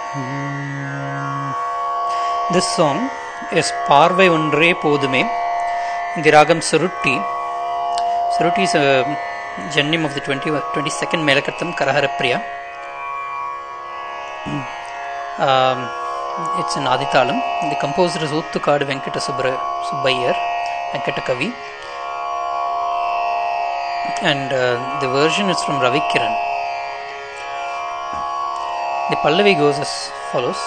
This song is பார்வை ஒன்றே போதுமே in the ragam Surutti. Surutti is a janyam of the 20, 22nd Melakatam Karaharapriya. Um, it's in Aditalam. The composer is Uttukadu Venkata Subra, Subbayar, Venkata Kavi. And uh, the version is from Ravi Kiran. The Pallavi goes as follows.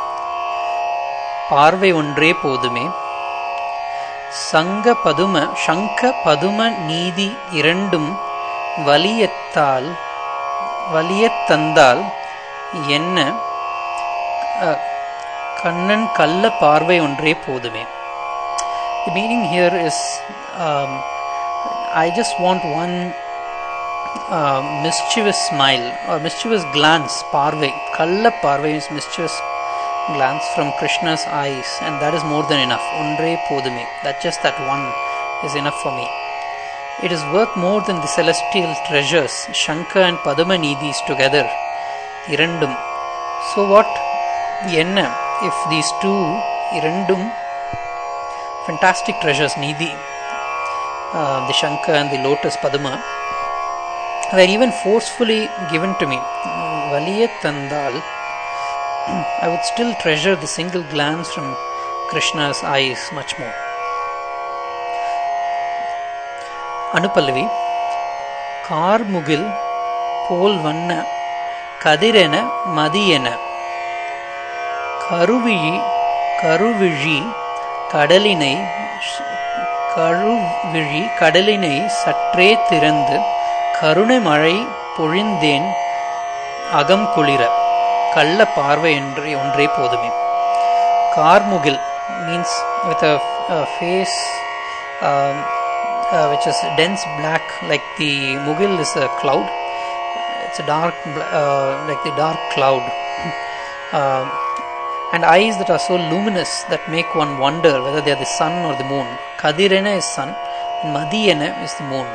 பார்வை ஒன்றே போதுமே சங்க பதும சங்க பதும நீதி இரண்டும் வலியத்தால் வலியத் தந்தால் என்ன அஹ், கண்ணன் கள்ள பார்வை ஒன்றே போதுமே The meaning here is um, I just want one uh, mischievous smile or mischievous glance, parve. Kalla parve is mischievous glance from Krishna's eyes, and that is more than enough. Undre podume. That just that one is enough for me. It is worth more than the celestial treasures, Shankha and Padma Nidhis together. Irandum. So what? Enna, if these two Irandum fantastic treasures, Nidhi, uh, the Shankha and the lotus Padma, were even forcefully given to me. Valiyat Tandal, I would still treasure the single glance from Krishna's eyes much more. Anupallavi கார்முகில் போல் வண்ண கதிரென மதியென கருவிழி கருவிழி கடலினை கருவிழி கடலினை சற்றே திறந்து கருணை மழை பொழிந்தேன் அகம் குளிர கள்ள பார்வை என்று ஒன்றே போதுமே கார்முகில் means with a face which is dense black like the mugil is a cloud it's a dark bla- uh, like the dark cloud Um, and eyes that are so luminous that make one wonder whether they are the sun or the moon kadirena is sun and madiyena is the moon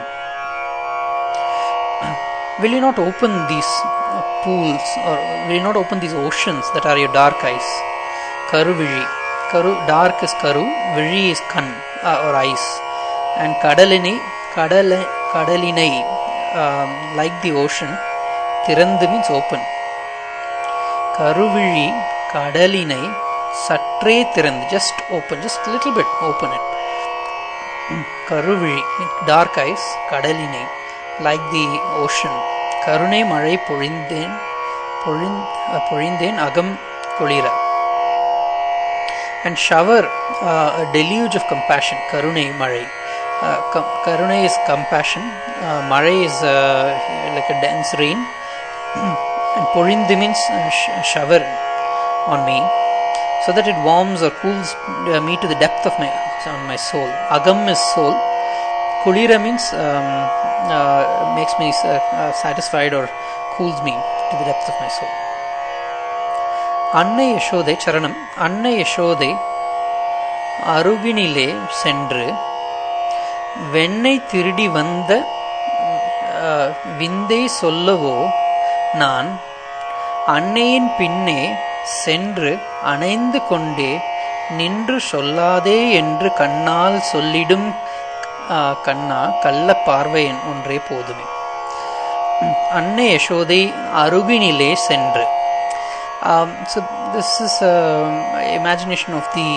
will you not open these uh, pools or will you not open these oceans that are your dark eyes karuvili karu dark is karu vili is kan uh, or eyes and kadalinai kadala kadalinai um, like the ocean திறந்து means open கருவிழி கடலினை சற்றே திறந்து just open just little bit open it கருவிழி dark eyes கடலினை like the ocean கருணை மழை பொழிந்தேன் பொழிந் அஹ், பொழிந்தேன் அகம் குளிர and shower uh, a deluge of compassion karunai malai uh, com- karunai is compassion uh, malai is uh, like a dense rain and polindi means uh, sh- shower on me so that it warms or cools uh, me to the depth of my on my soul agam is soul kulira means um, uh, makes me uh, uh, satisfied or cools me to the depth of my soul அன்னை யசோதை சரணம் அன்னை யசோதை அருகினிலே சென்று வெண்ணெய் திருடி வந்த அஹ், விந்தை சொல்லவோ நான் அன்னையின் பின்னே சென்று அணைந்து கொண்டே நின்று சொல்லாதே என்று கண்ணால் சொல்லிடும் அஹ், கண்ணா கள்ள பார்வையன் ஒன்றே போதுமே அன்னை யசோதை அருகினிலே சென்று um, so this is um, imagination of the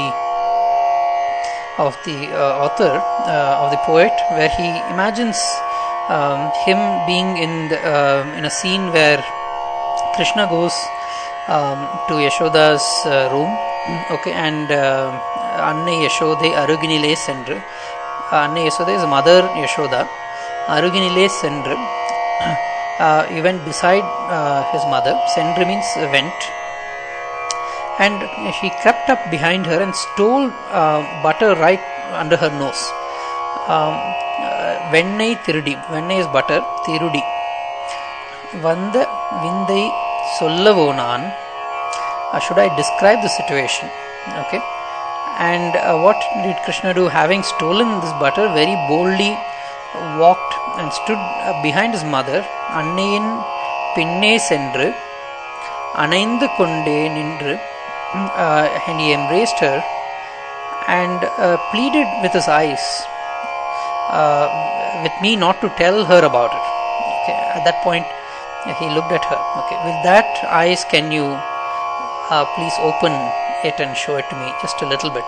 of the uh, author uh, of the poet where he imagines um, him being in the, um in a scene where krishna goes um, to yashoda's uh, room okay and uh, anne yashode aruginile sendru anne yashoda is mother yashoda aruginile sendru uh, he went beside uh, his mother sendru means went and she crept up behind her and stole uh, butter right under her nose. Um, uh, வெண்ணெய் திருடி வெண்ணெய் is butter திருடி வந்த விந்தை சொல்லவோ நான் uh, should I describe the situation okay and uh, what did Krishna do having stolen this butter very boldly walked and stood uh, behind his mother அன்னையின் பின்னே சென்று அணைந்து கொண்டே நின்று uh, and he embraced her and uh, pleaded with his eyes uh, with me not to tell her about it. Okay, at that point, he looked at her. Okay, with that eyes, can you uh, please open it and show it to me just a little bit?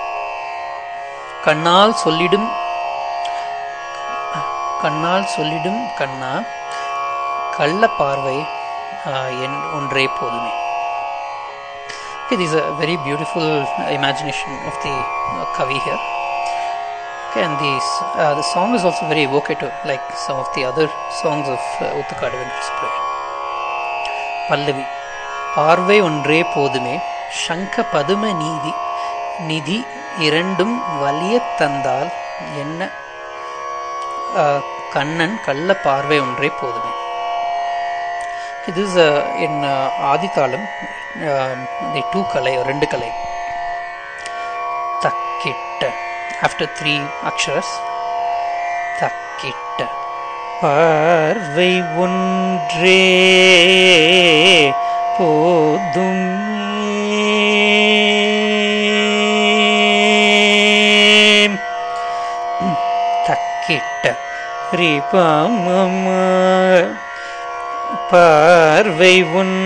கண்ணால் சொல்லிடும் கண்ணால் சொல்லிடும் கண்ணா கள்ள பார்வை uh, என் ஒன்றே போதுமே Okay, this is a very beautiful imagination of the uh, Kavi here. Okay, and these, uh, the song is also very evocative, like some of the other songs of uh, Uttakadu Venkatasupra. பல்லவி பார்வை ஒன்றே போதுமே சங்க பதும நீதி நிதி இரண்டும் வலிய தந்தால் என்ன uh, கண்ணன் கள்ள பார்வை ஒன்றே போதுமே இது இஸ் இன் ஆதித்தாளம் தி டூ கலை ரெண்டு கலை தக்கிட்ட ஆஃப்டர் த்ரீ அக்ஷரஸ் தக்கிட்ட பார்வை ஒன்றே போதும் தக்கிட்ட ரிபம பார்வை உன்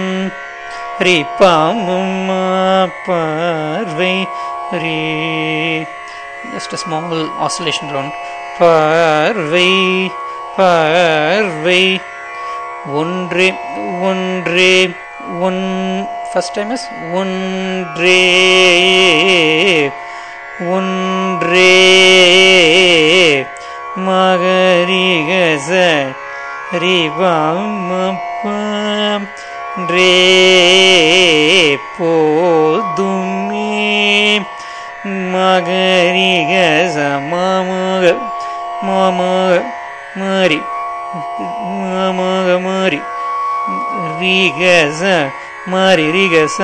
ரிபம பார்வை ரீ just a small oscillation round பார்வை பார்வை ஒன்றே ஒன்றே ஒன் ஃபர்ஸ்ட் டைம் இஸ் ஒன்றே ஒன்றே மகரிகச ரிவமப்பம் ரே போதுமே மகரிக சமமக மமக மாறி மமக மாறி ரிகச மாறி ரிகச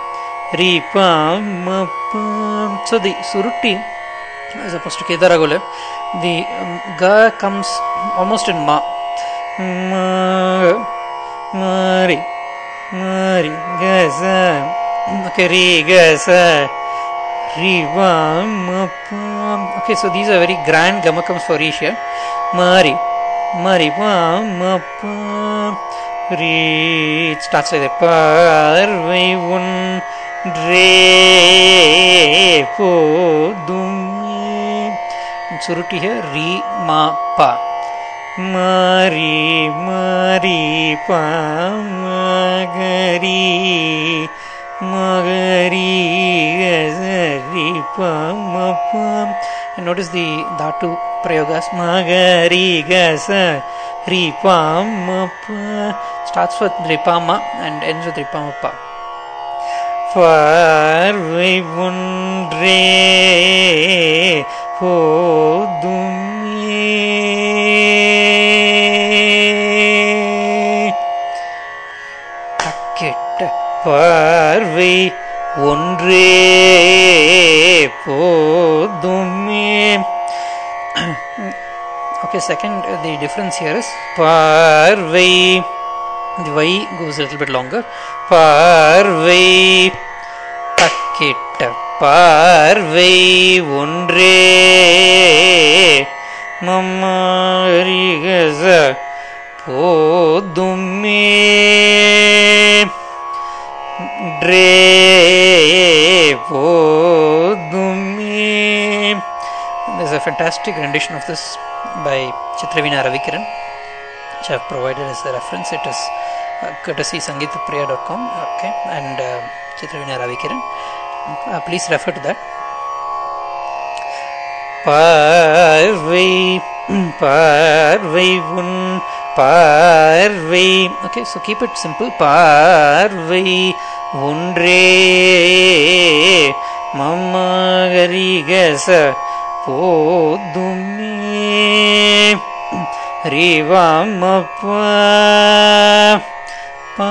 ரிபமப்பம் so the surutti as opposed to kedaragole the um, ga comes almost in ma ma mari mari gasa okay ri gasa Rivamapam. Okay, so these are very grand gamakams for each here. Mari. Mari. Vamapam. Re. It starts like that. Parvai ஒன்றே போதுமே சுருட்டி here. Re. Ma. Pa. Mari. Mari. Pamagari. Magari. Gazari. Pamapam. And notice the Dhatu Prayogas. Magari. Gazari. Pamapa. Starts with Ripama and ends with Ripamapa. பார்வை ஒன்றே போதுமே தக்கிட்ட பார்வை ஒன்றே போதுமே okay second uh, the difference here is பார்வை the y goes a little bit longer பார்வை தக்கிட்ட பார்வை ஒன்றே மம்மரிகச போதுமே ட்ரே போதுமே There's a fantastic rendition of this by Chitravina Ravikiran, which I've provided as a reference. It is uh, courtesy sangeetpriya.com okay, and uh, Chitravina Ravikiran. Uh, please refer to that. பார்வை பார்வை உன் பார்வை okay so keep it simple பார்வை ஒன்றே மம்மகரிகச போதுமே ரிவாமப்பா பா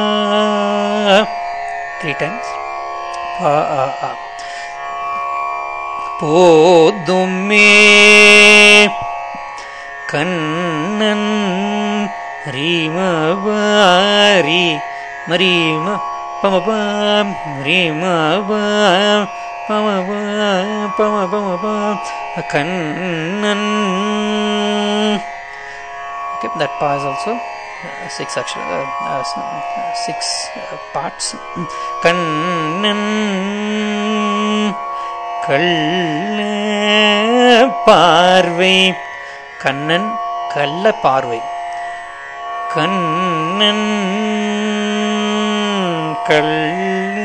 three times பா ஆ ஆ போதுமே கண்ணன் ரீமவாரி மரீம பம பம் ரீம பம் பம பம் பம பம பம் Kannan okay that pa is also uh, six actually uh, uh, s- uh, six uh, parts Kannan கள்ள பார்வை கண்ணன் கள்ள பார்வை கண்ணன் கள்ள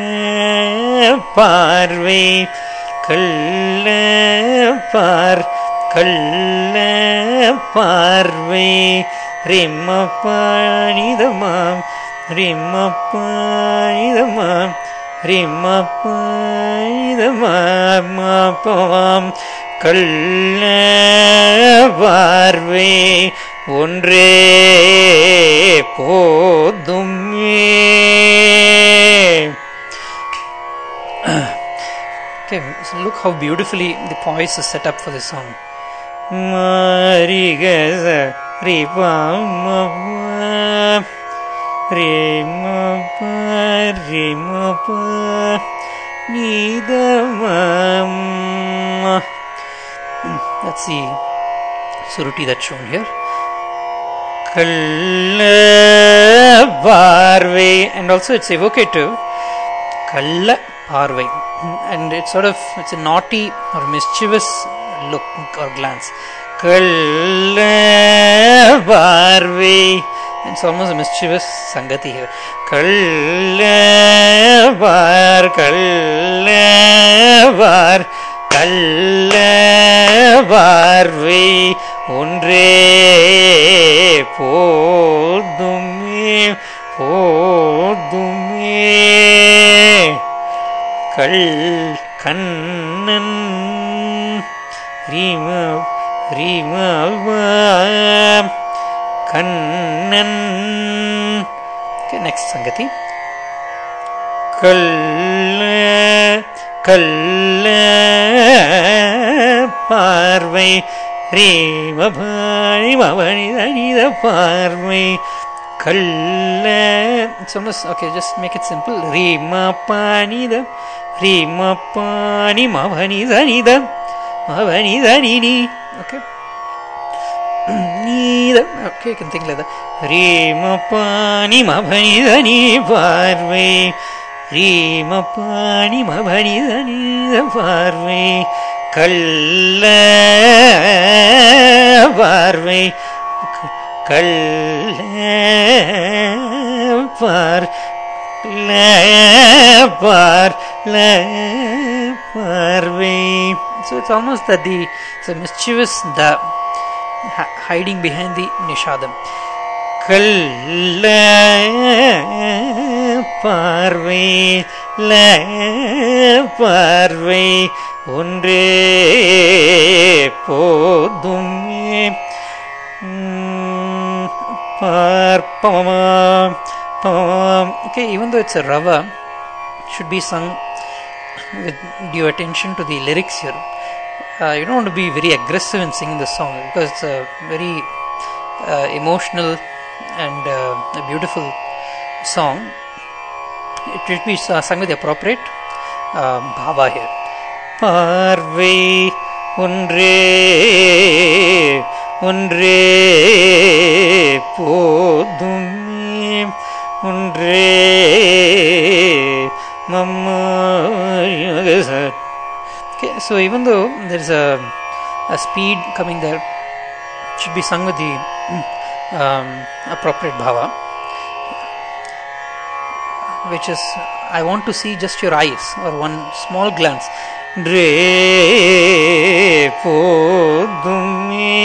பார்வை கள்ள பார் கள்ள பார்வை ரிம்மப்பாணிதமாம் ரிம்மப்பாணிதமாம் ரிம்மப்பாணிதமாம் கள்ள பார்வை ஒன்றே போதுமே Okay, so look how beautifully the voice is set up for this song. Marigasa Ripamapa Rimapa Rimapa Nidamama That's the suruti that's shown here. Kalla Parvai and also it's evocative. Kalla Parvai and it's sort of it's a naughty or mischievous look or glance. Kalla Parvai it's almost a mischievous sangati here. Kalla Par Kalla Par கள்ள பார்வை ஒன்றே போதுமே போதுமே கள் கண்ணன் ரீம ரீம Kannan next சங்கதி கள்ள கள்ள பார்வை ரீமபாணி மவனித பார்வை கள்ள it's almost okay just make it simple ரீமபாணித ரீமபாணி மவனிதனித மவனிதனினி okay நீத okay you can think like that ரீமபாணி மவனிதனி பார்வை ரீமபாணி மவனிதனித பார்வை கள்ள பார்வை கள்ள பார் பார் பார்வை so it's almost that the it's a mischievous the hi- hiding behind the nishadam கள்ள பார்வை ல பார்வை ஒன்றே போதுமே உம், பார்ப்பமா பமமாம். okay even though it's a rava should be sung with due attention to the lyrics here uh, you don't want to be very aggressive in singing the song because it's a very uh, emotional and uh, a beautiful song. It should be uh, sung with the appropriate uh, bhava here. பார்வை ஒன்றே ஒன்றே போதுமே ஒன்றே மம்மா Okay, so even though there's a, a speed coming there, it should be sung with the um, appropriate bhava, which is I want to see just your eyes or one small glance. Dre போதுமே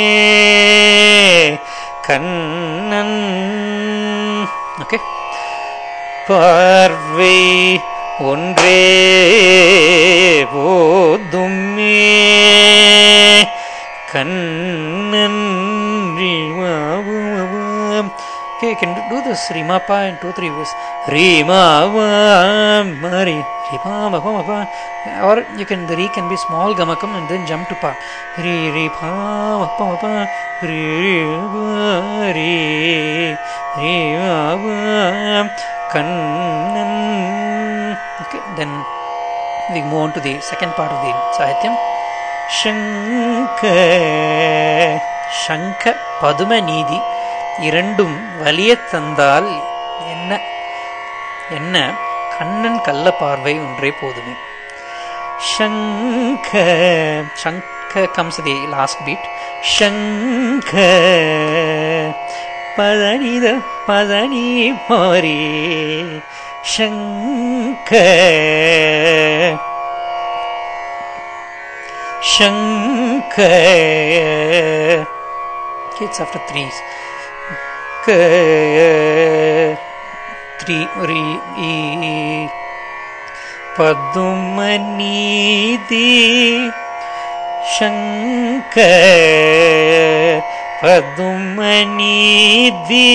Kannan okay பார்வை ஒன்றே போதுமே Kannan Okay, you can do this Rimapa in two, three ways. Rimava Mari Rima Pa Or you can the Re can be small gamakam and then jump to Pa. Re Re Pa Pa Pa Re Re Re Re Kannan okay then we move on to the second part of the sahityam சங்க சங்க பதும நீதி இரண்டும் வலிய தந்தால் என்ன என்ன கண்ணன் கள்ள பார்வை ஒன்றே போதுமே சங்க சங்க comes the last beat சங்க பதனித பதனி மாறி சங்க சங்க it's after three க த்ரீ ரி ஈ பதுமநீதி சங்க பதுமநீதி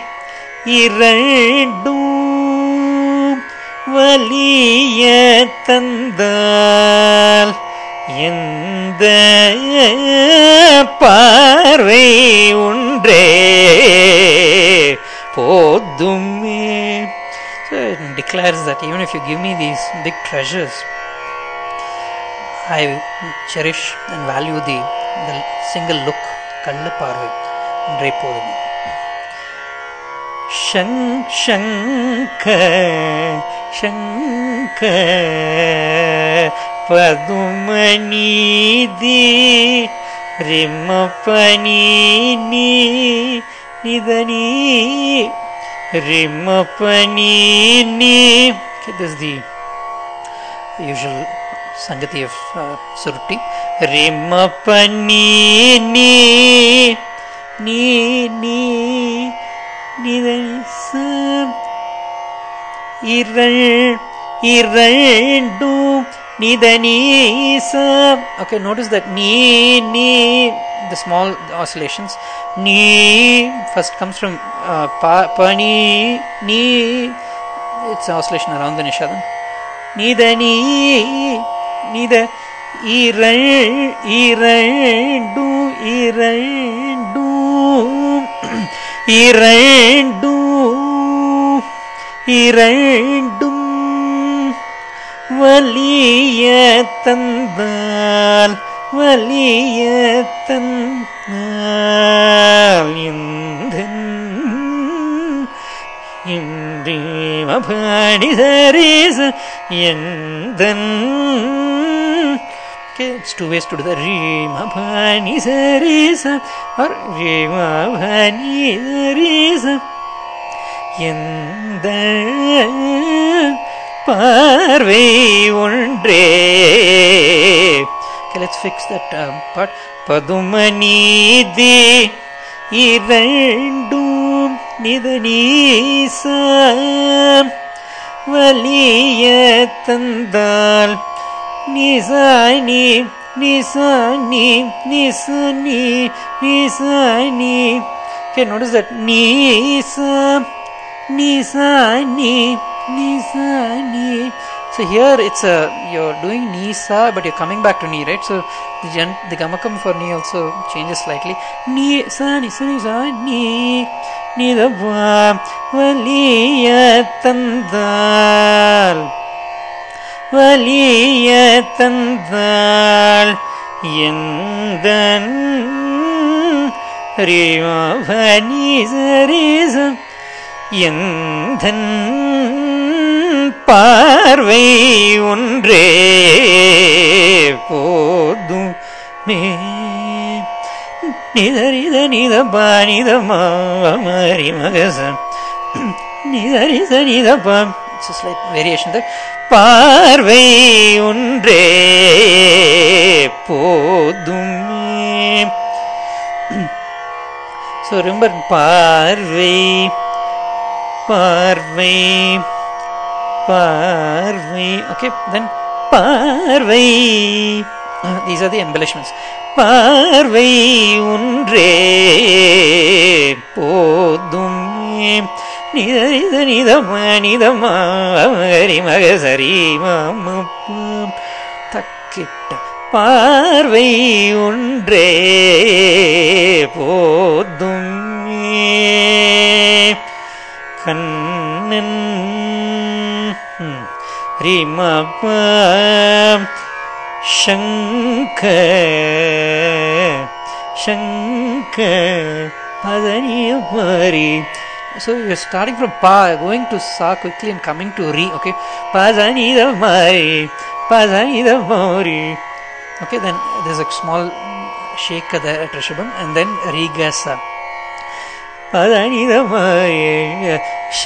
இரண்டும் வலிய தந்தால் எந்த பார்வை ஒன்றே போதுமே So it declares that even if you give me these big treasures, I cherish and value the, the single look, கள்ள பார்வை ஒன்றே போதுமே शङ् शङ्ख शङ्ख पदुमनीदि रिमपनीनि निदनी रिमपनीनि Okay, this is the usual sangati of uh, Surutti. Rimapani ni ni நிதனிசம் இரண் இரண்டும் நிதனீசம் okay notice that நீ நீ the small oscillations நீ first comes from uh, pa, pani நீ it's an oscillation around the nishadam நிதனி நித இரண் இரண்டும் இரண்டும் இரண்டும் இரண்டும் வலிய தந்தால் வலிய தந்தால் இந்த இன்றி சரீச எந்தன் Okay, it's two ways to do that. Rima bhani sarisa or Rima bhani sarisa. எந்த பார்வை ஒன்றே Okay, let's fix that um, part. பதுமநீதி இரண்டும் நிதனீசம் வலிய தந்தால் நிசானி நிசானி நிசனி நிசானி Okay, notice that nisa nisani nisani so here it's a you're doing nisa but you're coming back to ni right so the gen, the gamakam for ni also changes slightly ni sa ni sa ni sa ni ni the valiya tandal வலிய தந்தாள் எந்தன் ரீமபனீசரீசம் எந்தன் பார்வை ஒன்றே போதும் மே நிதரித நித பானித மாரி மகசம் நிதரித நித பாம் It's a slight variation there. பார்வை ஒன்றே போதுமே ஸோ remember பார்வை பார்வை பார்வை okay then பார்வை Uh, these are the embellishments பார்வை ஒன்றே போதுமே நித நிதம நிதமாரி மகசரி மாமப்பம் தக்கிட்ட பார்வை ஒன்றே போதுமே Kannan Hmm. Rima pa Shankar Shankar Padani Mari. So you're starting from Pa, going to Sa quickly and coming to Re. Okay, Padani the Mari, Padani the Mari. Okay, then there's a small shake there at Rishabham and then Rigasa. Padani the Mari,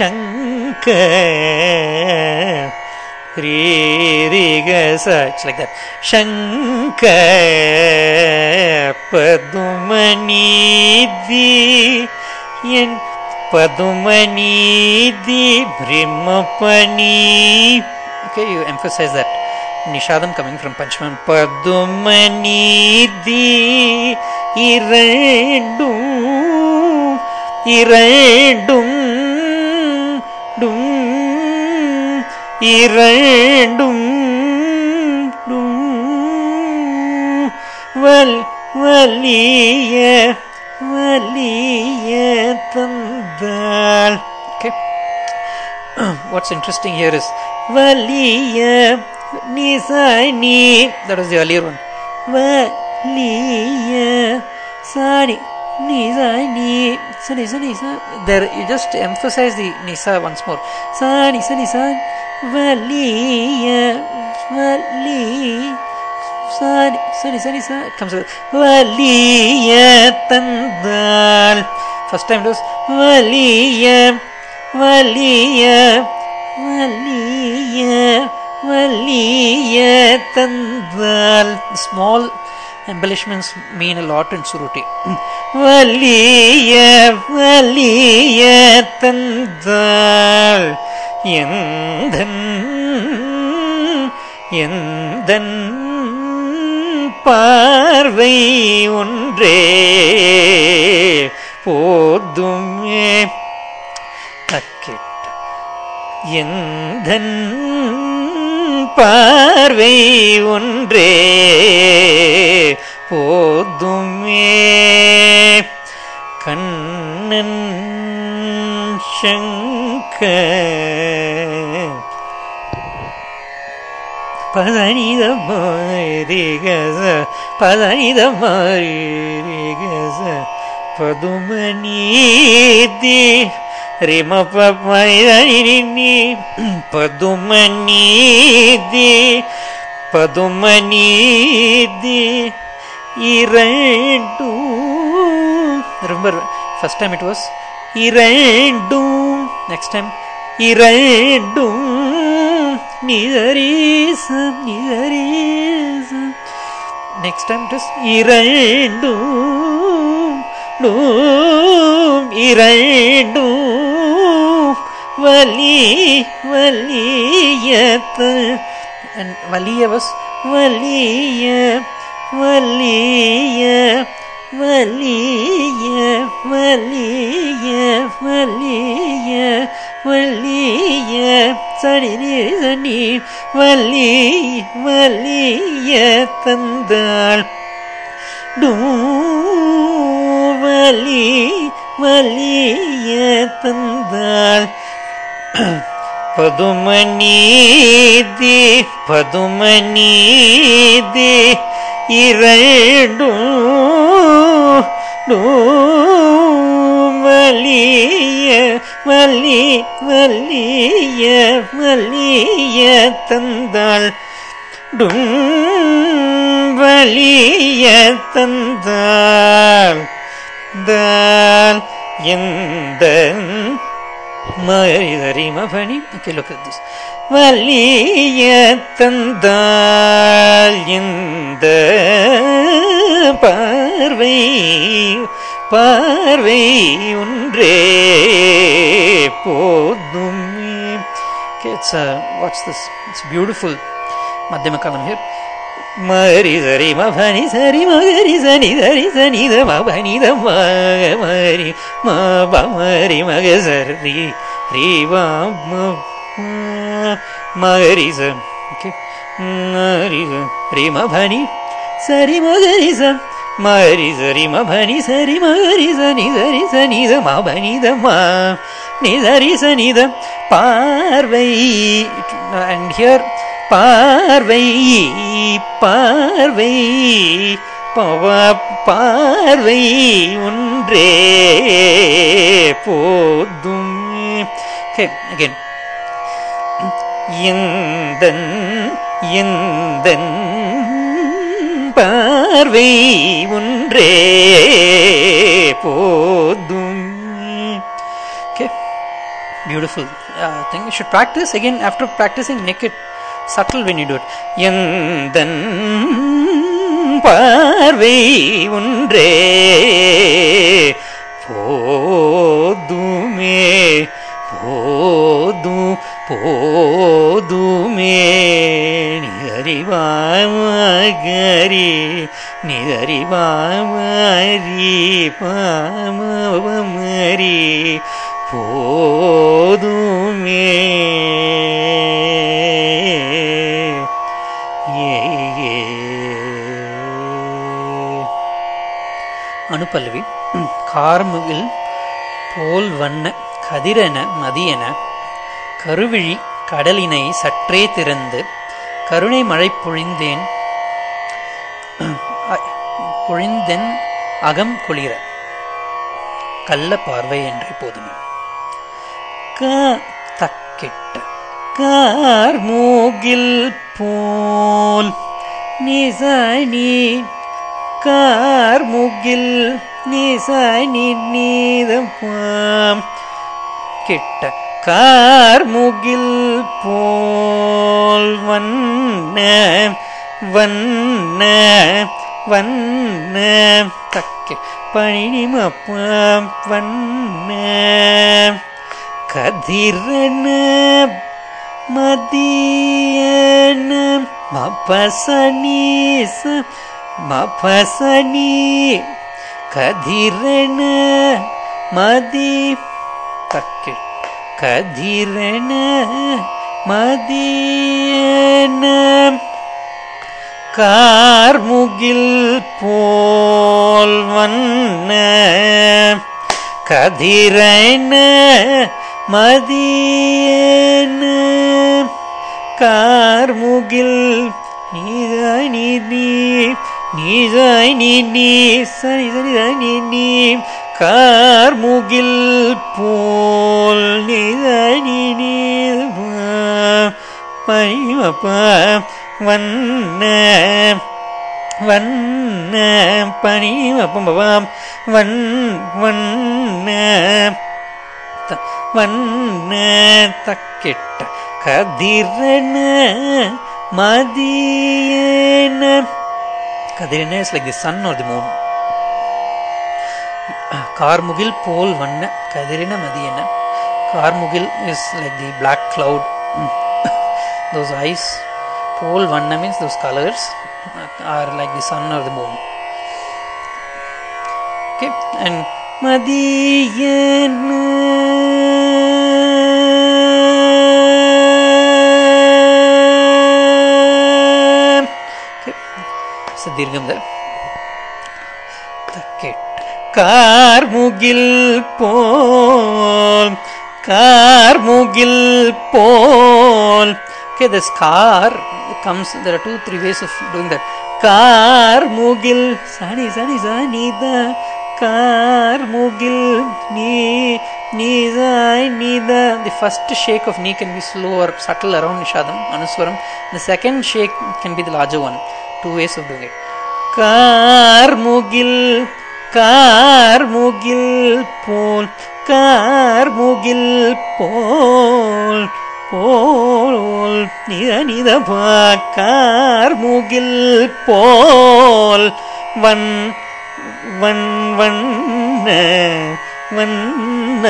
Shankar. Re, re, ga, sa. It's like that. Shankar Padumanidhi N பதுமநீதி பிரம்மபணி okay you emphasize that nishadam coming from panchman பதுமநீதி இரண்டும் இரண்டும் டும் இரண்டும் டும் வல் வலிய வலிய தந்தாள் okay what's interesting here is வலிய நிசனி that was the earlier one வலிய சனி நிசனி சனி சனி ச there you just emphasize the nisa once more சனி சனி ச வலிய வலி சரி சரி சரி சார் it comes with வலிய தந்தாள் first time it was வலிய வலிய வலிய வலிய தந்தாள் small embellishments mean a lot in suruti வலிய வலிய தந்தாள் எந்தன் எந்தன் பார்வை ஒன்றே போதுமே தக்கிட்ட எந்தன் பார்வை ஒன்றே போதுமே கண்ணன் சங்கர் பதனித மாரிகச பதனித மாரிகச பதுமநீதி ரிம பமனி பதுமநீதி பதுமநீதி இரண்டும் ரொம்ப ஃபர்ஸ்ட் டைம் இட் வாஸ் இரண்டும் நெக்ஸ்ட் டைம் இரண்டும் நிதரீசம் நிதரீசம் நெக்ஸ்ட் டைம் இட் இஸ் இரண்டும் நூம் இரண்டும் வலி வலியத்த and வலிய was வலிய வலிய வலிய வலிய வலிய வலிய சரி சனி வலி வலிய தந்தாள் டூ வலி வலிய தந்தாள் பதுமநீதி பதுமநீதி இரண்டும் வலிய வலி வலிய வலிய தந்தாள் டும் வலிய தந்தாள் தால் எந்த மரிதரிமபணி okay look at this வலிய தந்தாள் இந்த பார்வை பார்வை ஒன்றே போதும் okay it's uh, watch this it's beautiful madhyama kalam here மரி சரி மபனி சரி மகரி சனி சரி சனி த மபனி த மக மரி ம ப மரி மக சரி ரீ வா ம மகரி ச ஓகே மரி ச ரீ மபனி சரி மகரி ச மரி சரி மபனி சரி மகரி சனி சரி சனி த மபனி த ம நிதரி சனித பார்வை அண்ட் ஹியர் பார்வை பார்வை பவ- பார்வை ஒன்றே போதும் Okay, again. எந்தன் எந்தன் பார்வை ஒன்றே போதும் Okay. Beautiful uh, thing. You should practice again after practicing. Make it subtle when you do it. எந்தன் பார்வை ஒன்றே போதுமே போதும் போதுமே நிதறிவாமகரி நிதறிவாமரி பாமவமரி போதுமே ஏ ஏ அனுபல்லவி கார்முகில் போல் வண்ண கதிரென மதியென கருவிழி கடலினை சற்றே திறந்து கருணை மழை பொழிந்தேன் அ- பொழிந்தென் அகம் குளிர கள்ள பார்வை என்றே போதுமே கா தக்கிட்ட கார்மூகில் போல் நிசனி கார்முகில் நிசனி நீதம் கிட்ட கார்முகில் போல் வண்ண வண்ண வண்ண தக்கே பணிமப்பம் வண்ண கதிரன மதியன மபசனீச மபசனி கதிரன மதி தக்கே கதிரன மதியன கார்முகில் போல் வண்ண கதிரன மதியன கார்முகில் நீதாய் நீ நீ நீதாய் நீ நீ சனி சனிதாய் நீ நீ கார்முகில் போல் நீதாய் நீ நீ பரிமப்ப வண்ண வண்ண பனிமப்பம் வன் வண்ண த- வண்ண தக்கிட்ட கதிரன மதியன கதிரன is like the sun or the moon கார்முகில் போல் வண்ண கதிரின மதியன கார்முகில் is like the black cloud those eyes pole vanna means those colors are like the sun or the moon okay and madiyana okay so dirgham there தக்கெட் கார்முகில் போல் கார்முகில் போல் okay this car comes there are two three ways of doing that கார்முகில் சனி சனி சனித கார்முகில் நீ நீதாய் நீத the first shake of knee can be slow or subtle around nishadam anuswaram the second shake can be the larger one two ways of doing it கார்முகில் கார்முகில் போல் கார்முகில் போல் போல் நித நித கார்முகில் போல் வன் வன் வண்ண வண்ண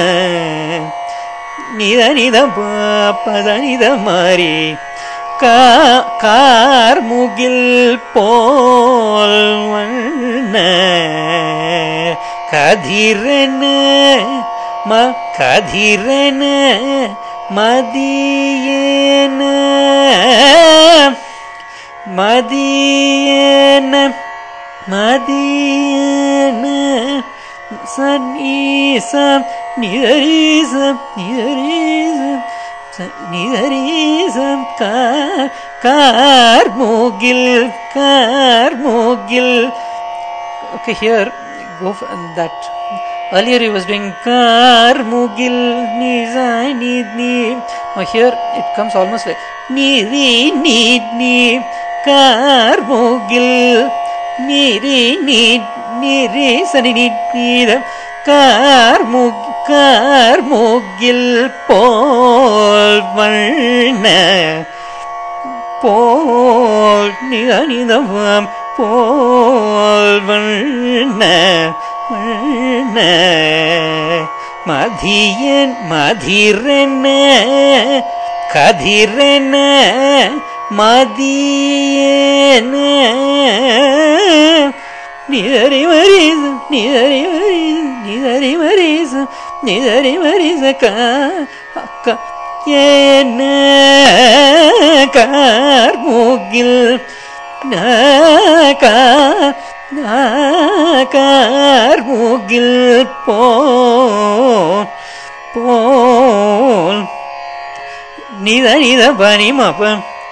நித நித பத நித மாறி கா- கார்முகில் போல் வண்ண கதிரன ம கதிரன மதியன மதியன மதியன சனீச நிதரீசம் நிதரீசம் நிதரீசம் கார்மூகில் கார்மூகில் okay here go for that earlier he was doing karmugil nizai nidni now here it comes almost like niri nidni karmugil niri nid niri sani nidnida karmug karmugil போல் வண்ண போல் நிதனிதம் போல் வண்ண வண்ண மதியன் மதிரென கதிரென மதியன நிதரி மரிசு நிதரி மரிசு நிதரி மரிசு நிதரி மரிச க என்ன கார்மூகில் கார்மூகில் போ போல் நித நித பனிமப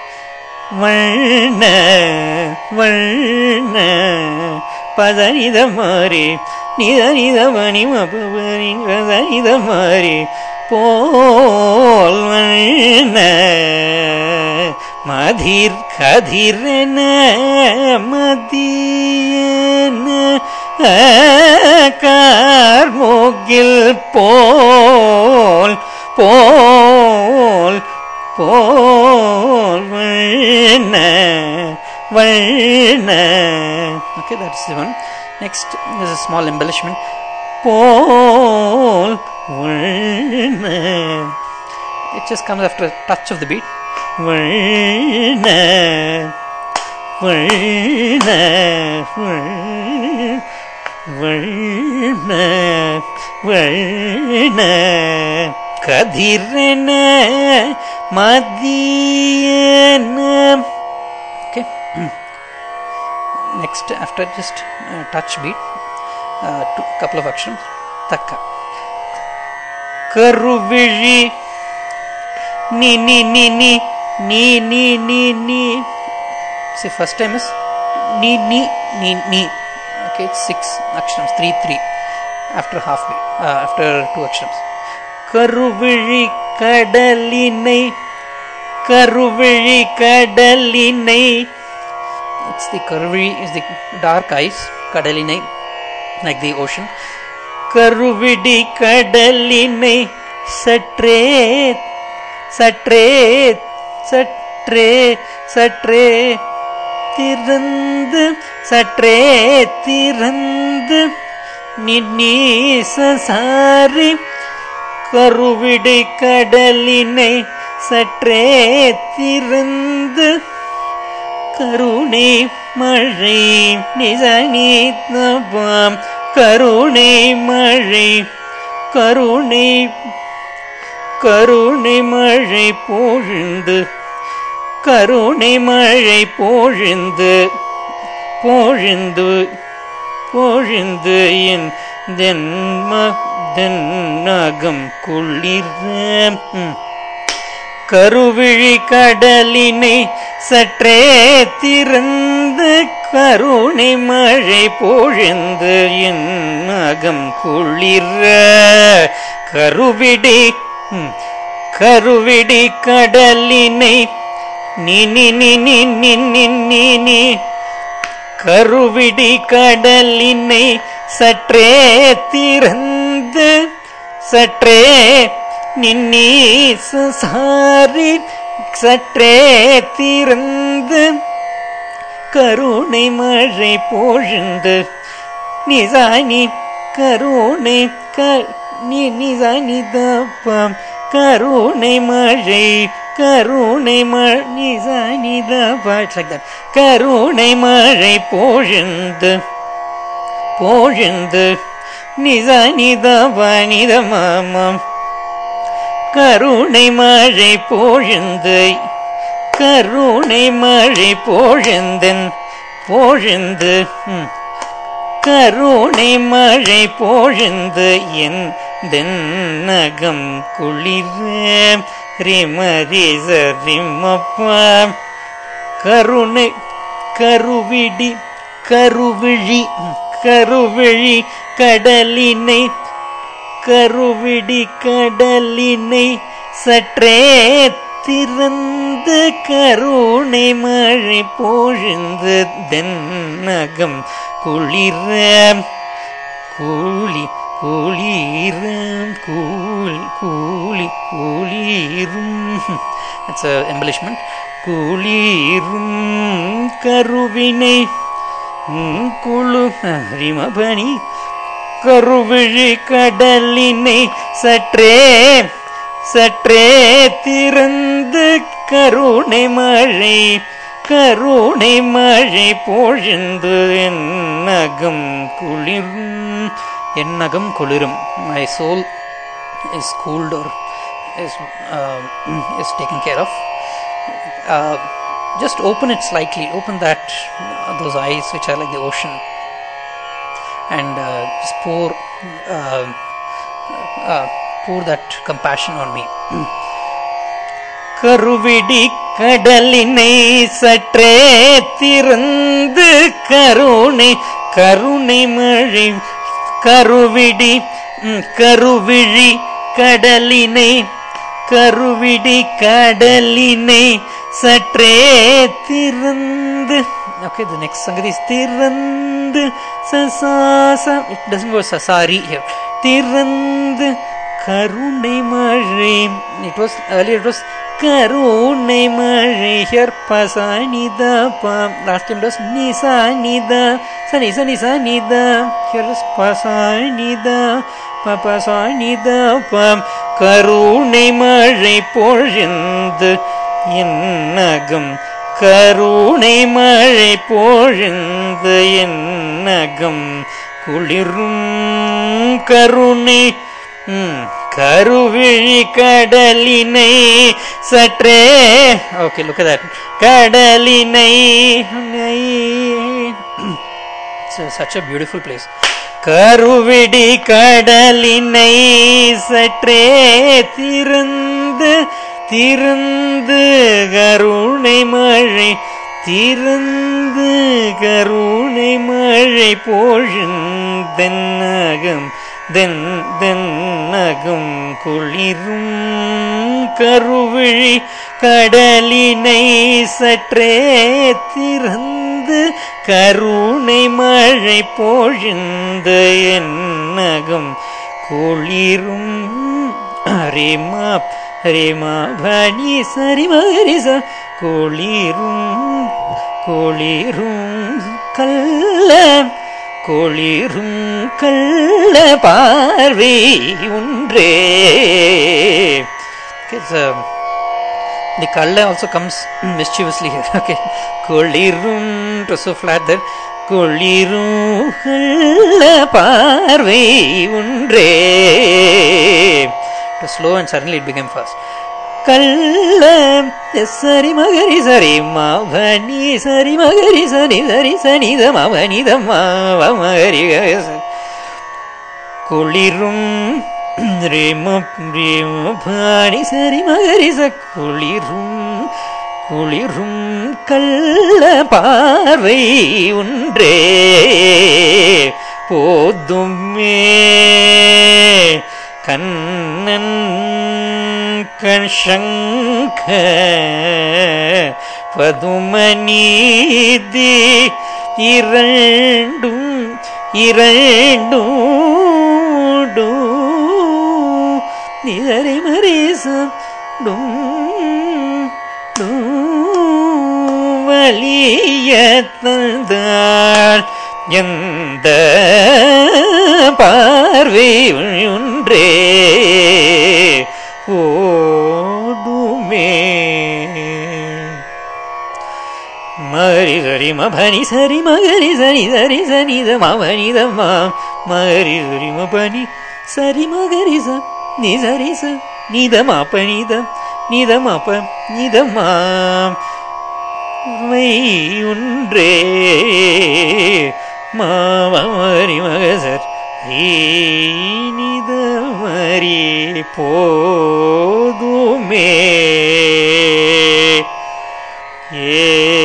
வண்ண வண்ண பதனித மாறி நித நித பனிமப பதனித மாறி போல் வண்ண மதிர் கதிரென மதியன கார்மோகில் போல் போல் போல் வண்ண வண்ண okay that's the one next there's a small embellishment போல் வண்ண it just comes after a touch of the beat வண்ண வண்ண வண்ண வண்ண கதிரென மதியன okay next after just uh, touch beat uh, two couple of actions takka கருவிழி ni ni ni ni ni ni ni ni see first time is ni ni ni ni okay it's six actions three three after half beat uh, after two actions கருவிழி கடலினை கருவிழி கடலினை it's the கருவிழி is the dark eyes கடலினை like the ocean கருவிடி கடலினை சற்றே சற்றே சற்றே சற்றே திறந்து சற்றே திறந்து நின்னீசாரி கருவிடை கடலினை சற்றே திறந்து கருணை மழை நிசனித்தபாம் கருணை மழை கருணை கருணை மழை பொழிந்து கருணை மழை பொழிந்து பொழிந்து பொழிந்து என் தென்ம தென்னகம் குளிர ம். கருவிழி கடலினை சற்றே திறந்து கருணை மழை பொழிந்து என் அகம் குளிர கருவிடி ம், கருவிடி கடலினை நி நி நி நி நி நி நி நி கருவிடி கடலினை சற்றே திறந்து சற்றே நின்னீசாரி சற்றே திறந்து கருணை மழை பொழிந்து நிசானி கருணை க நி நிசானி தப்பம் கருணை மழை கருணை மழை நிசானி தப்பா இட்ஸ் லைக் தட் கருணை மழை பொழிந்து பொழிந்து நிசானி தப்பா நிதமாமம் கருணை மழை பொழிந்து கருணை மழை பொழிந்தன் பொழிந்து ம். கருணை மழை பொழுந்து என் தென்னகம் குளிர ரிமரி சரிமப்பா கருணை கருவிடி கருவிழி கருவிழி கடலினை கருவிடி கடலினை சற்றே திறந்து கருணை மழை பொழுந்து தென்னகம் குளிர கூலி குளிரம் கூல் கூலி குளிரும் இட்ஸ் எம்பலிஷ்மெண்ட் குளிரும் கருவினை உம் குழு ரிமபணி கருவிழி கடலினை சற்றே சற்றே திறந்து கருணை மழை கருணை மழை பொழிந்து என்னகம் குளிரும் என்னகம் குளிரும் my soul is cooled or is uh, is taken care of uh, just open it slightly open that those eyes which are like the ocean and uh, just pour uh, uh, pour that compassion on me கருவிடி கடலினை சற்றே திறந்து கருணை கருணை மழை கருவிடி ம், கருவிழி கடலினை கருவிடி கடலினை சற்றே திறந்து okay the next sangati is திறந்து சசாசா it doesn't go sasari here திறந்து கருணை மழை it was earlier it was கருணை மழை here பசானித பம் last time it was நிசானித சனி சனி சனித here is பசானித பபசானித பம் கருணை மழை பொழிந்து என்னகம் கருணை மழை பொழிந்து என்னகம் குளிரும் கருணை ம், கருவிழி கடலினை சற்றே ஓகே லுக் that கடலினை It's such a beautiful place கருவிடி கடலினை சற்றே திறந்து திறந்து கருணை மழை திறந்து கருணை மழை பொழுந்தென்னகம் தென் தென்னகம் குளிரும் கருவிழி கடலினை சற்றே திறந்து கருணை மழை பொழுந்து என்னகம் குளிரும் ஹரிமா ஹரிமா பனி சரிமரிச குளிரும் குளிரும் கல்ல குளிரும் கள்ள பார்வை ஒன்றே Okay, it's, um, the kalla also comes mischievously here. Okay. Kulirum to so flat that குளிரும் கள்ள பார்வை ஒன்றே to slow and suddenly it became fast கள்ள சரி மகரி சரி மாவனி சரி மகரி சரி சரி சனித மவனித மாவ மகரி குளிரும் ரேம ரேம பாணி சரி மகரி ச குளிரும் குளிரும் கள்ள பார்வை ஒன்றே போதுமே கண்ணன் கஷங்க பதுமநீதி இரண்டும் இரண்டும் நிதரை மரேசம் வலிய தந்தாள் எந்த பார்வை ஒன்றே ஓதுமே மகரி சரி மபனி சரி மகரி சரி சரி சனித மவனித மா மகரி சரி மபனி சரி மகரி ச நி சரி ச நித மாப்பனித நித மாப்ப நித மா வை ஒன்றே மாவரி மகசர் ஈனித மரி போதுமே ஏ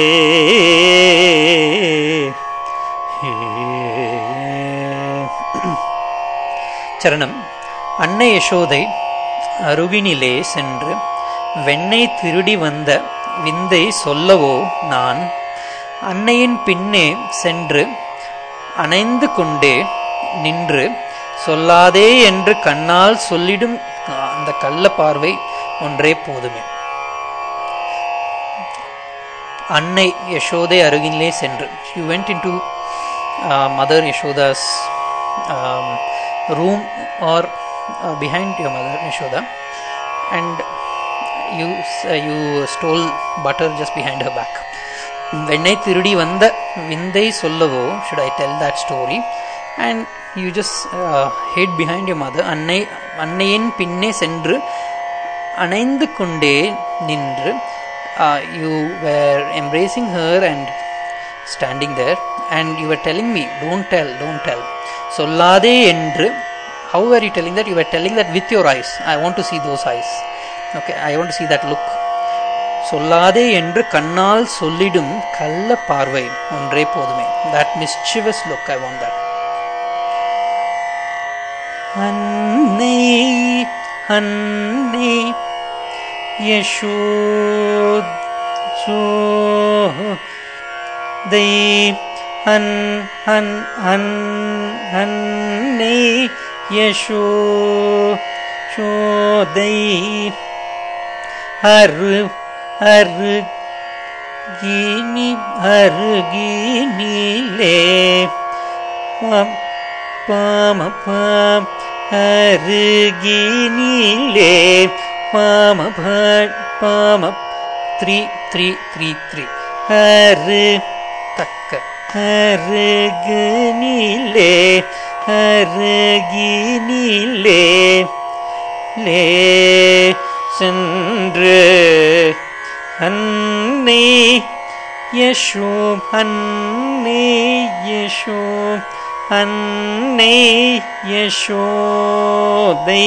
சரணம் அன்னை யசோதை அருகினிலே சென்று வெண்ணெய் திருடி வந்த விந்தை சொல்லவோ நான் அன்னையின் பின்னே சென்று அணைந்து கொண்டே நின்று சொல்லாதே என்று கண்ணால் சொல்லிடும் அந்த கள்ள பார்வை ஒன்றே போதுமே அன்னை யசோதை அருகிலே சென்று you went in to mother Yashoda's room or uh, behind your mother Yashoda and you uh, you stole butter just behind her back வெண்ணெய் திருடி வந்த விந்தை சொல்லவோ should I tell that story and you just uh, hid behind your mother அன்னை அன்னையின் பின்னே சென்று அணைந்து கொண்டே நின்று uh, you were embracing her and standing there and you were telling me don't tell don't tell சொல்லாதே என்று how were you telling that you were telling that with your eyes i want to see those eyes okay i want to see that look சொல்லாதே என்று கண்ணால் சொல்லிடும் கள்ள பார்வை ஒன்றே போதுமே that mischievous look i want that அன்னை அன்னை யசோதை அன் அன் அன் அன்னை யசோ சோதை அரு அரு கினி அருகினிலே பாம பாம் அருகினிலே பாம பாம த்ரீ த்ரீ த்ரீ த்ரீ அரு தக்க அருகினிலே அருகினிலே லே சென்று அன்னை யசோ அன்னை யசோ அன்னை யசோதை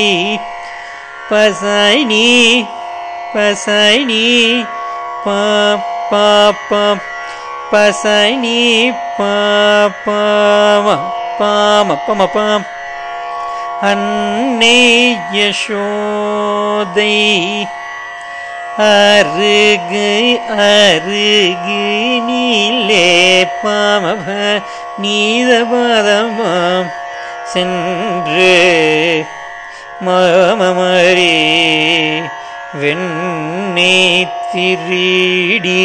பசைனி பசைனி பா பாப்பா பசைனி பாம பாம பம பாம் அன்னை யசோதை அருகு அருகினிலே பாமப நீதபாதமாம் சென்று மாமமரி வெண்ணை திருடி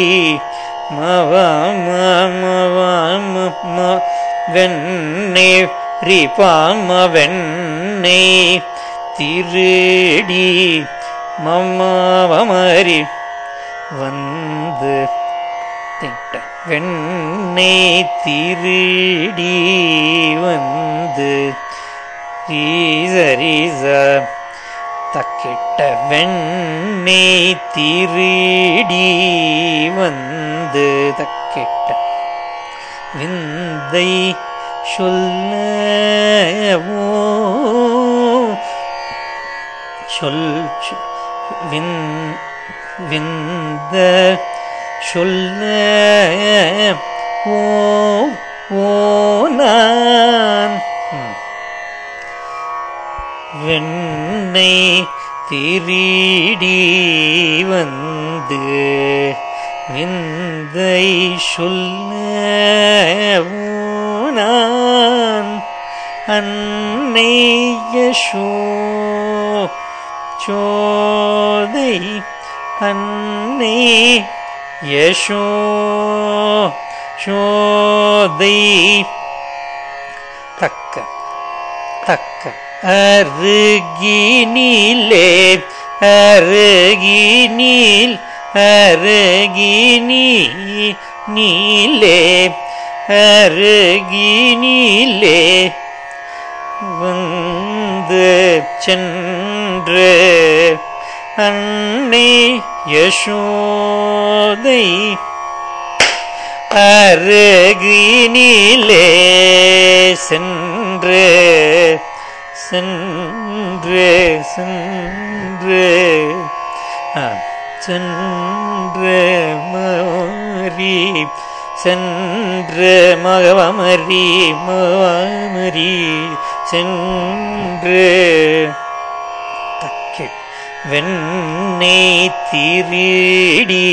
மவம வெண்ணை ரிபாம வெண்ணை திருடி மம்மாவமரி வந்து திட்ட வெண்ணை திருடி வந்து ரீசரீச தக்கிட்ட வெண்ணை திருடி வந்து தக்கிட்ட விந்தை சொல்லவோ சொல் வின் விந்த சொல்ல ஓ ஓ நான் வெண்ணை திருடி வந்து விந்தை சொல்ல நான் அன்னை யசோ சோதை அன்னை யசோ சோதை தக்க தக்க அருகினிலே அருகினில் அருகினி நீலே அருகினிலே வந்து சென்று அன்னை யசோதை அருகினிலே சென்று சென்று சென்று ஆ, சென்று மாறி சென்று மகவமரி மகவமரி சென்று தக்கி வெண்ணை திருடி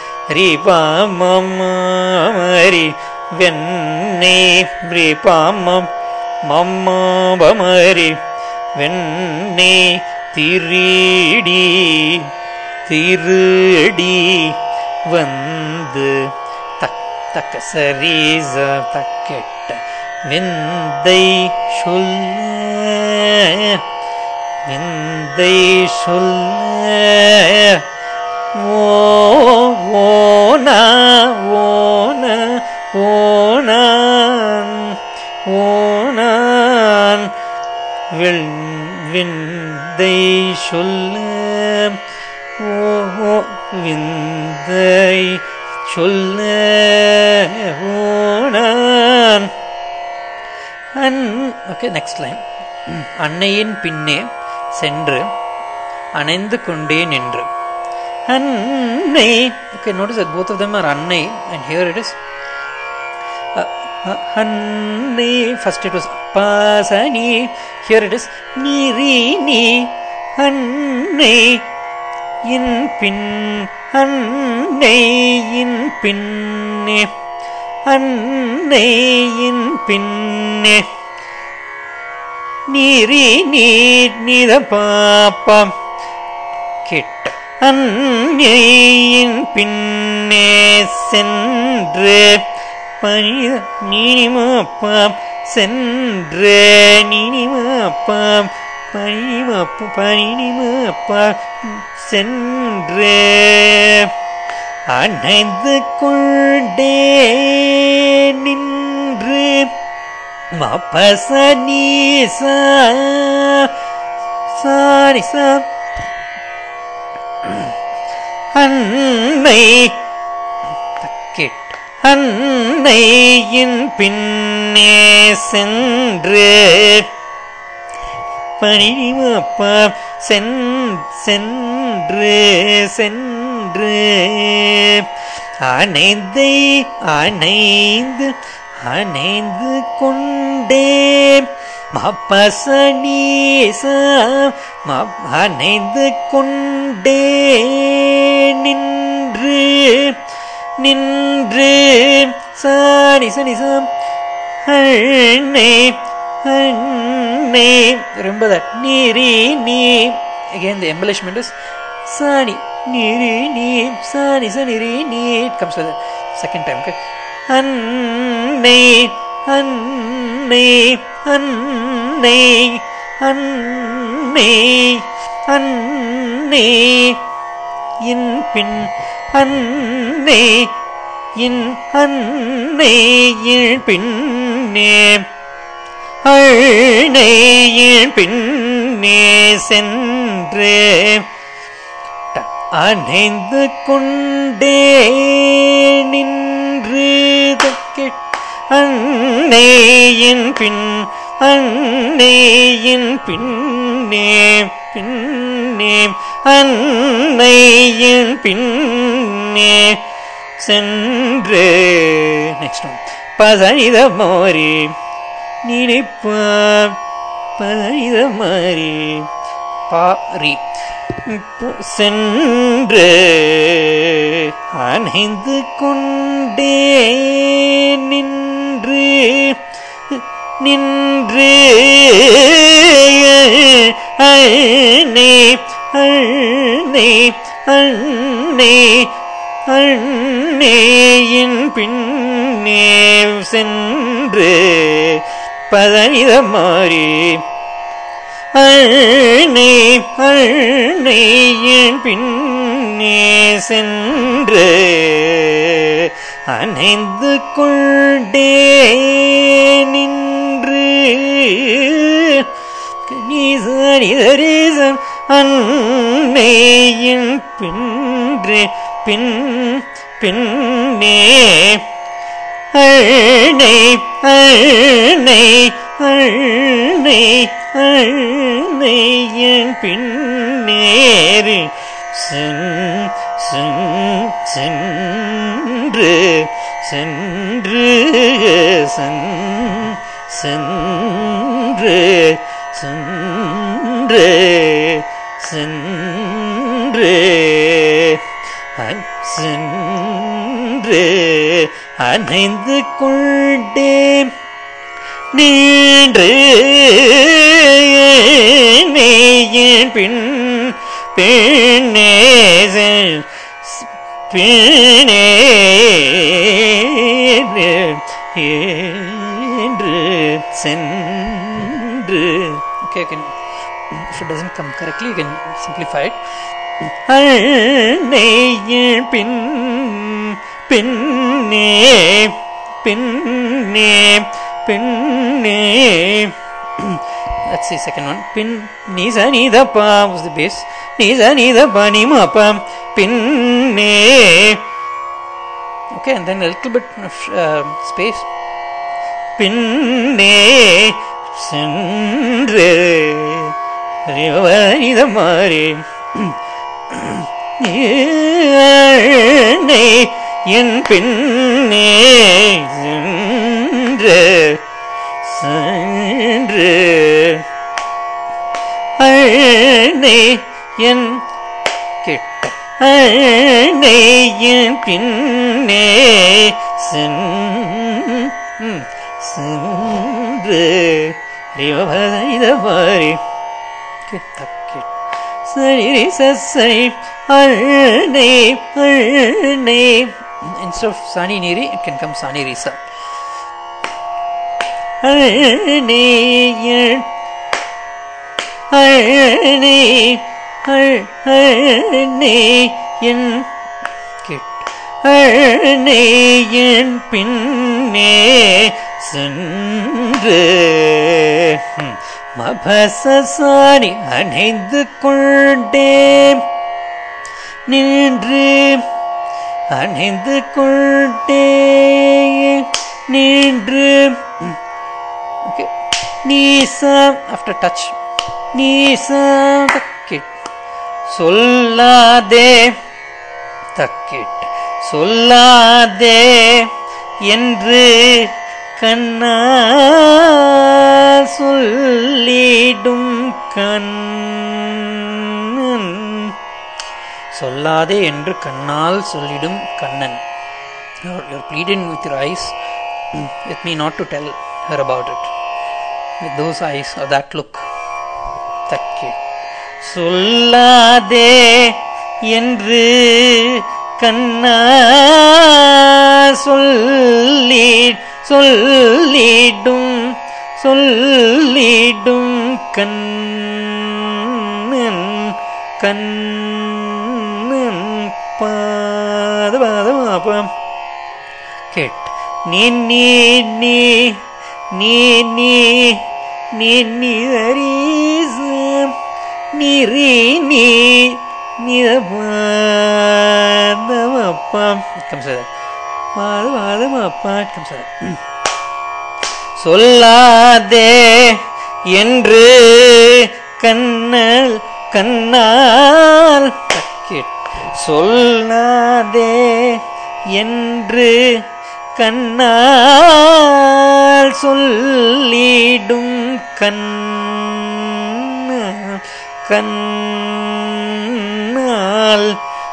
ரிபாமரி வெண்ணை ரிபாமம் மம்மாபமரி வெண்ணை திருடி திருடி வந்து தக் தக்க சரீச தக்கெட்ட விந்தை சொல்ல விந்தை சொல்ல ஓ ஓனா ஓன ஓனான் ஓனான் வெள் விந்தை சொல்ல ஓ விந்தை சொல்ல ஓனான் அன் ஓகே நெக்ஸ்ட் லைன் அன்னையின் பின்னே சென்று அணைந்து கொண்டே நின்று அன்னை okay notice that both of them are அன்னை and here it is uh, uh, அன்னை first it was பாசனி here it is நீரினி அன்னை இன் பின் அன்னையின் பின்னே அன்னையின் பின்னே நீரி நீர் நித பாப்பம் கிட்ட அன்னையின் பின்னே சென்று பனி நீனிமப்பாம் சென்று நீனிமப்பாம் பனிமப்பு பனிமப்பாம் சென்று அணைந்து கொண்டே நின்று மப்பசனீசா சாரிசா அன்னை கேட் அன்னையின் பின்னே சென்று பணிமப்பா சென் சென்று சென்று அணைந்தை அணைந்து அணைந்து கொண்டே மப்பசனீச அணைந்து கொண்டே நின்று நின்று சாரி சனி சாம் அண்ணே அண்ணே remember that நீரி நீ again the embellishment is sani நீரி நீ sani sa நீரி நீ it comes with the second time okay அன்னை அன்னை அன்னை அன்னை அன்னை இன் பின் அன்னை இன் அன்னை இன் பின்னே அழ்னையின் பின்னே சென்று அணைந்து கொண்டே நின்று தக்கெட் அன்னையின் பின் அன்னையின் பின்னே பின்னே அன்னையின் பின்னே சென்று நெக்ஸ்ட் ஒன் பதனித மோரி நினைப்ப பதனித மாறி பாரி சென்று அணைந்து கொண்டே நின்று நின்று அண்ணே அண்ணே அண்ணே அண்ணேயின் பின்னே சென்று பதனித மாறி அண்ணே அண்ணேயின் பின்னே சென்று அணைந்து கொண்டே நின்று நீசரிதரீசன் அன்னையின் பின்றே பின் பின்னே அழனை அழனை அழனை அழனை என் பின்னேறு சென் சென் சென்று சென்று சென் சென்று சென்று சென்று அ- சென்று அணைந்து கொண்டேன் நின்று நெய்யின் பின் பின்னே செல்- பின்னே என்று சென்று okay I can if it doesn't come correctly you can simplify it அன்னையின் பின் பின்னே பின்னே பின்னே That's the second one. Pin nisa nida pa was the bass. Nisa nida pa ni ma pa pinne. Okay, and then a little bit of uh, space. Pinne சென்று அறிவனித மாறி நீ என் பின்னே சென்று சென்று அழனை என் கிட்ட அழனை என் பின்னே சென் ம், சென்று ரிவபரிதமாரி தக்கி சரி சரி அழனை அழனை instead of sani niri it can come sani risa அழனேயன் அழனே அழனே என் அழனேயன் பின்னே சென்று மபசாரி அணைந்து கொண்டேன் நின்று அணைந்து கொண்டே நின்று okay நீசா after touch நீசா தக்கிட் சொல்லாதே தக்கிட் சொல்லாதே என்று கண்ணா சொல்லிடும் கண்ணன் சொல்லாதே என்று கண்ணால் சொல்லிடும் Kannan you're, you're pleading with your eyes with me not to tell her about it with those eyes or that look தக்கி சொல்லாதே என்று கண்ணா சொல்லி சொல்லிடும் சொல்லிடும் கண்ணன் கண்ணன் பாத பாத பாபம் கேட் நீ நீ நீ நீ நீ நீ நீ ஹரிஸ் நீரி நீ நிதபாதமப்பா comes like that பாதபாதமப்பா comes like that சொல்லாதே என்று கண்ணல் கண்ணால் தக்கிட் சொல்லாதே என்று கண்ணால் சொல்லிடும் கண் கண்ணால்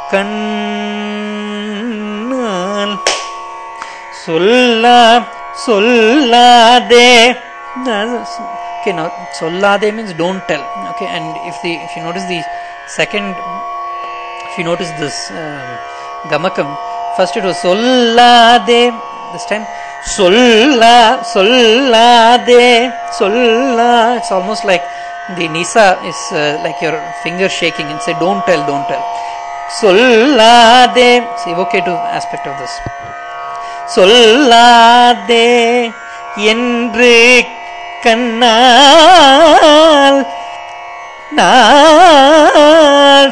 கண்ணால் சொல்லா சொல்லாதே okay now sollade means don't tell okay and if the if you notice the second if you notice this um, gamakam first it was sollade this time solla sollade solla it's almost like the nisa is uh, like your finger shaking and say don't tell don't tell sollade it's evocative aspect of this சொல்லாதே என்று கண்ணால் நான்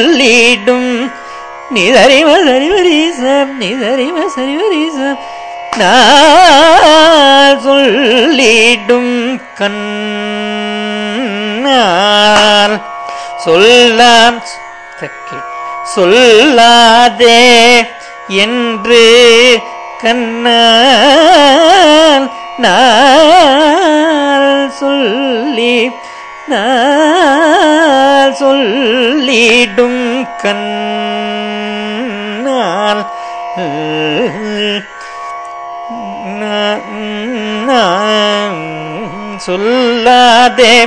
சொல்லிடும் நிதறிவ சரிவரீசம் நிதறிவ சரிவரீசம் நான் சொல்லிடும் கண்ணால் சொல்லாம் சொல்லாதே என்று கண்ணால் நான் சொல்லி நான் சொல்லிடும் கண்ணால் நான் சொல்லாதே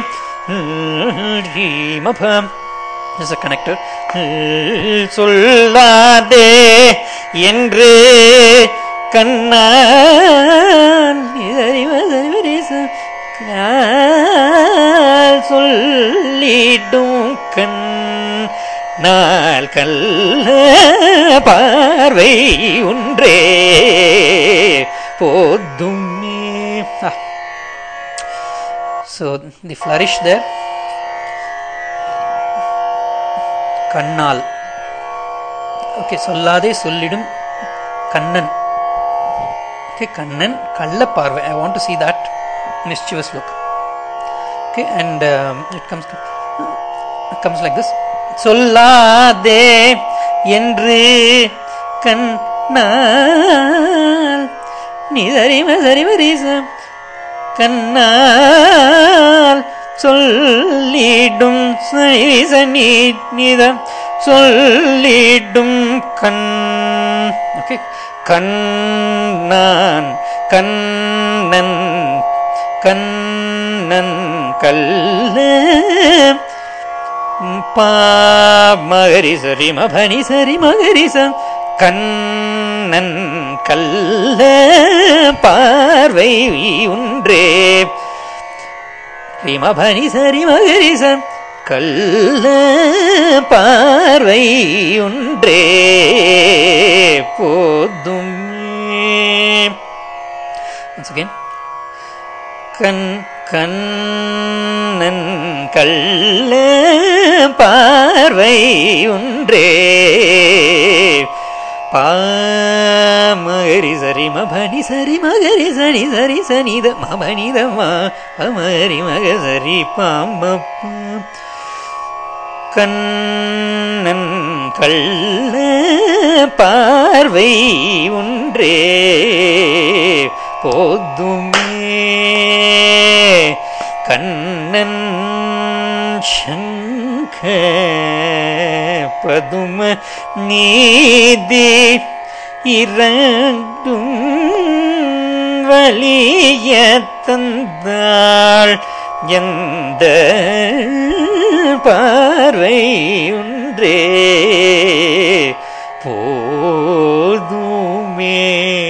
ரீமபம் இஸ் அ கனெக்டர் சொல்லாதே என்று கண்ணான் சொல்லிடும் கண் நாள் கல்ல பார்வை ஒன்றே போதுமே ஸோ தி ஃப்ளரிஷ் there கண்ணால் ஓகே சொல்லாதே சொல்லிடும் கண்ணன் ஓகே கண்ணன் கள்ள பார்வை I want to see that mischievous look okay and it comes comes like this சொல்லாதே என்று கண்ணால் நிதரிம சரிமரீச கண்ணால் சொல்லிடும் சனி நிதம் சொல்லிடும் கண் ஓகே கண்ணான் கண்ணன் கண்ணன் கல்ல பாமகரி சரி மபனி சரி மகரிச கண்ணன் கல்ல பார்வை ஒன்றே ரிமபனி சரி மகரிச கல்ல பார்வை ஒன்றே போதுமே once again கண் கண்ணன் கள்ள பார்வை ஒன்றே பாமகரி சரி மபனி சரி மகரி சரி சரி சனித மபனித மரி மக சரி பாம்பப்பா கண்ணன் கள்ள பார்வை ஒன்றே போதுமே கண்ணன் சங்க பதும நீதி இரண்டும் வலிய தந்தாள் எந்த பார்வை ஒன்றே போதுமே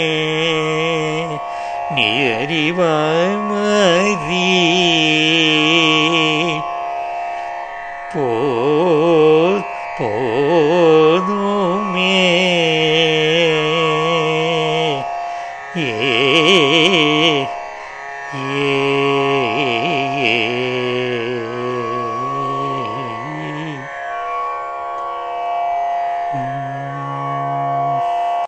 நீ அறிவாமறி போ போதுமே ஏ